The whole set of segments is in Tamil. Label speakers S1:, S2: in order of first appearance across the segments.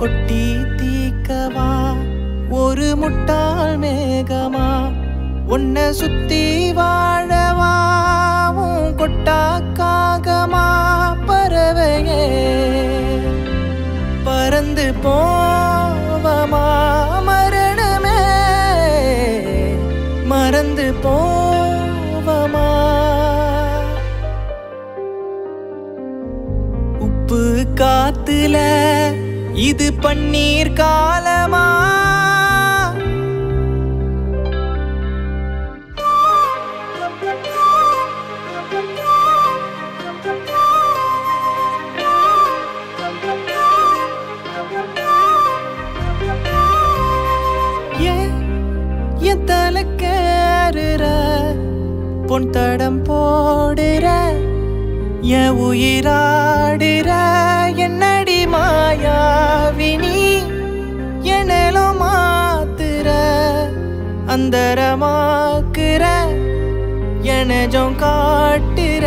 S1: கொட்டி தீக்கவா ஒரு முட்டாள் மேகமா உன்னை சுத்தி வாழவா உன் கொட்டாக்காகமா பறவையே பறந்து போவமா மரணமே மறந்து போவமா உப்பு காத்துல இது பன்னீர் காலமா ஏன் என் தலைக்கேறுற பொன் தடம் போடுற என் உயிராடுற என்னடி மாயாவினி என்னலும் மாத்துற அந்தரமாக்குற எனஜம் காட்டுற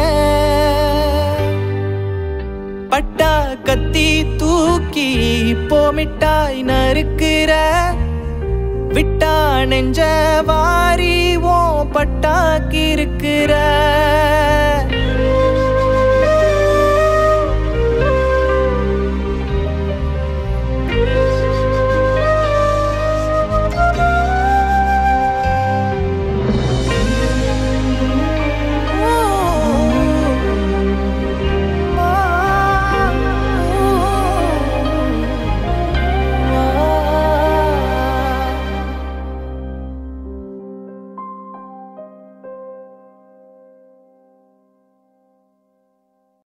S1: பட்டா கத்தி தூக்கி போமிட்டாய் நறுக்குற விட்டா நெஞ்ச வாரி ஓ பட்டாக்கி இருக்கிற